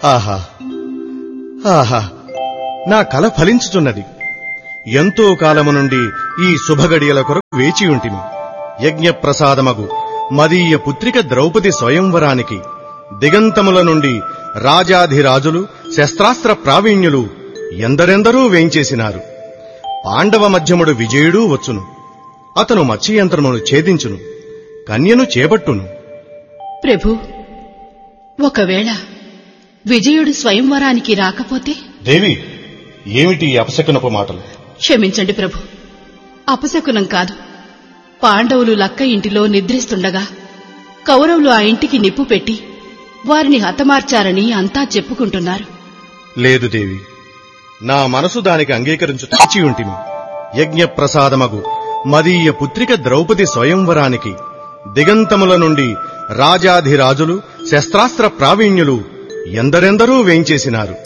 ఆహా ఆహా నా కల ఫలించుచున్నది ఎంతో కాలము నుండి ఈ శుభగడియల కొరకు వేచియుంటిమి యజ్ఞప్రసాదమగు మదీయ పుత్రిక ద్రౌపది స్వయంవరానికి దిగంతముల నుండి రాజాధిరాజులు శస్త్రాస్త్ర ప్రావీణ్యులు ఎందరెందరూ వేంచేసినారు పాండవ మధ్యముడు విజయుడూ వచ్చును అతను మత్స్యయంత్రమును ఛేదించును కన్యను చేపట్టును ప్రభు ఒకవేళ విజయుడు స్వయంవరానికి రాకపోతే దేవి ఏమిటి ఈ అపశకునపు మాటలు క్షమించండి ప్రభు అపశకునం కాదు పాండవులు లక్క ఇంటిలో నిద్రిస్తుండగా కౌరవులు ఆ ఇంటికి నిప్పు పెట్టి వారిని హతమార్చారని అంతా చెప్పుకుంటున్నారు లేదు దేవి నా మనసు దానికి అంగీకరించు ఉంటిమి యజ్ఞప్రసాదమగు మదీయ పుత్రిక ద్రౌపది స్వయంవరానికి దిగంతముల నుండి రాజాధిరాజులు శస్త్రాస్త్ర ప్రావీణ్యులు ఎందరెందరూ వేంచేసినారు